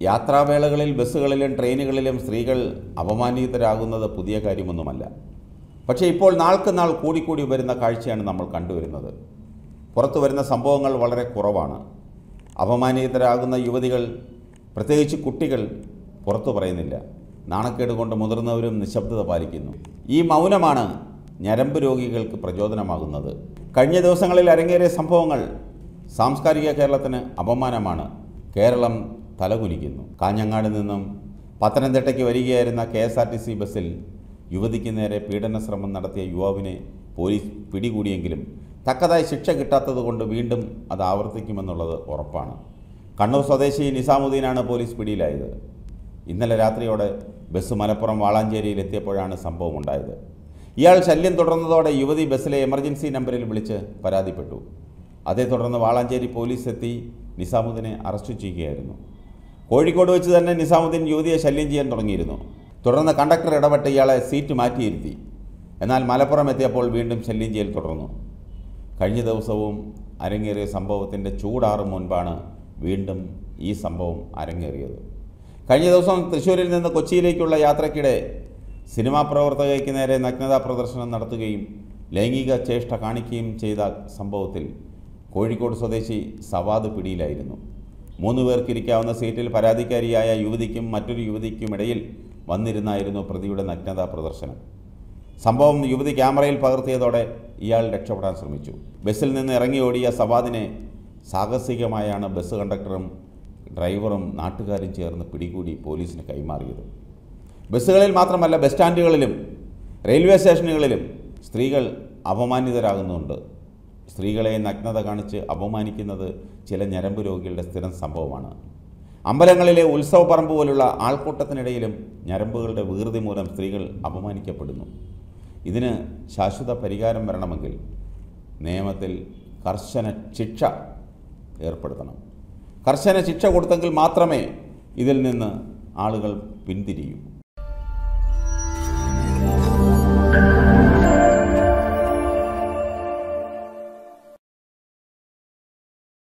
യാത്രാവേളകളിൽ ബസ്സുകളിലും ട്രെയിനുകളിലും സ്ത്രീകൾ അപമാനിതരാകുന്നത് പുതിയ കാര്യമൊന്നുമല്ല പക്ഷേ ഇപ്പോൾ നാൾക്ക് നാൾ കൂടിക്കൂടി വരുന്ന കാഴ്ചയാണ് നമ്മൾ കണ്ടുവരുന്നത് പുറത്തു വരുന്ന സംഭവങ്ങൾ വളരെ കുറവാണ് അപമാനിതരാകുന്ന യുവതികൾ പ്രത്യേകിച്ച് കുട്ടികൾ പുറത്തു പറയുന്നില്ല നാണക്കേട് കൊണ്ട് മുതിർന്നവരും നിശബ്ദത പാലിക്കുന്നു ഈ മൗനമാണ് ഞരമ്പ് രോഗികൾക്ക് പ്രചോദനമാകുന്നത് കഴിഞ്ഞ ദിവസങ്ങളിൽ അരങ്ങേറിയ സംഭവങ്ങൾ സാംസ്കാരിക കേരളത്തിന് അപമാനമാണ് കേരളം തലകുനിക്കുന്നു കാഞ്ഞങ്ങാട് നിന്നും പത്തനംതിട്ടയ്ക്ക് വരികയായിരുന്ന K S R T C ബസ്സിൽ യുവതിക്ക് നേരെ പീഡന ശ്രമം നടത്തിയ യുവാവിനെ പോലീസ് പിടികൂടിയെങ്കിലും തക്കതായ ശിക്ഷ കിട്ടാത്തതുകൊണ്ട് വീണ്ടും അത് ആവർത്തിക്കുമെന്നുള്ളത് ഉറപ്പാണ് കണ്ണൂർ സ്വദേശി നിസാമുദ്ദീനാണ് പോലീസ് പിടിയിലായത് ഇന്നലെ രാത്രിയോടെ ബസ് മലപ്പുറം വാളാഞ്ചേരിയിൽ എത്തിയപ്പോഴാണ് സംഭവം ഉണ്ടായത് ഇയാൾ ശല്യം തുടർന്നതോടെ യുവതി ബസ്സിലെ എമർജൻസി നമ്പറിൽ വിളിച്ച് പരാതിപ്പെട്ടു അതേ തുടർന്ന് വാളാഞ്ചേരി പോലീസ് എത്തി നിസാമുദ്ദീനെ അറസ്റ്റ് ചെയ്യുകയായിരുന്നു കോഴിക്കോട് വെച്ച് തന്നെ നിസാമുദ്ദീൻ യുവതിയെ ശല്യം ചെയ്യാൻ തുടങ്ങിയിരുന്നു തുടർന്ന് കണ്ടക്ടർ ഇടപെട്ട് ഇയാളെ സീറ്റ് മാറ്റിയിരുത്തി എന്നാൽ മലപ്പുറം എത്തിയപ്പോൾ വീണ്ടും ശല്യം ചെയ്യൽ തുടർന്നു കഴിഞ്ഞ ദിവസവും അരങ്ങേറിയ സംഭവത്തിൻ്റെ ചൂടാറും മുൻപാണ് വീണ്ടും ഈ സംഭവം അരങ്ങേറിയത് കഴിഞ്ഞ ദിവസം തൃശ്ശൂരിൽ നിന്ന് കൊച്ചിയിലേക്കുള്ള യാത്രയ്ക്കിടെ സിനിമാ പ്രവർത്തകയ്ക്ക് നേരെ നഗ്നതാ പ്രദർശനം നടത്തുകയും ലൈംഗിക ചേഷ്ട കാണിക്കുകയും ചെയ്ത സംഭവത്തിൽ കോഴിക്കോട് സ്വദേശി സവാദ് പിടിയിലായിരുന്നു മൂന്ന് പേർക്ക് ഇരിക്കാവുന്ന സീറ്റിൽ പരാതിക്കാരിയായ യുവതിക്കും മറ്റൊരു യുവതിക്കുമിടയിൽ വന്നിരുന്നായിരുന്നു പ്രതിയുടെ നഗ്നതാ പ്രദർശനം സംഭവം യുവതി ക്യാമറയിൽ പകർത്തിയതോടെ ഇയാൾ രക്ഷപ്പെടാൻ ശ്രമിച്ചു ബസ്സിൽ നിന്ന് ഇറങ്ങി ഓടിയ സവാദിനെ സാഹസികമായാണ് ബസ് കണ്ടക്ടറും ഡ്രൈവറും നാട്ടുകാരും ചേർന്ന് പിടികൂടി പോലീസിന് കൈമാറിയത് ബസ്സുകളിൽ മാത്രമല്ല ബസ് സ്റ്റാൻഡുകളിലും റെയിൽവേ സ്റ്റേഷനുകളിലും സ്ത്രീകൾ അപമാനിതരാകുന്നുണ്ട് സ്ത്രീകളെ നഗ്നത കാണിച്ച് അപമാനിക്കുന്നത് ചില ഞരമ്പ് രോഗികളുടെ സ്ഥിരം സംഭവമാണ് അമ്പലങ്ങളിലെ ഉത്സവപ്പറമ്പ് പോലുള്ള ആൾക്കൂട്ടത്തിനിടയിലും ഞരമ്പുകളുടെ വികൃതി മൂലം സ്ത്രീകൾ അപമാനിക്കപ്പെടുന്നു ഇതിന് ശാശ്വത പരിഹാരം വരണമെങ്കിൽ നിയമത്തിൽ കർശന ശിക്ഷ ഏർപ്പെടുത്തണം കർശന ശിക്ഷ കൊടുത്തെങ്കിൽ മാത്രമേ ഇതിൽ നിന്ന് ആളുകൾ പിന്തിരിയൂ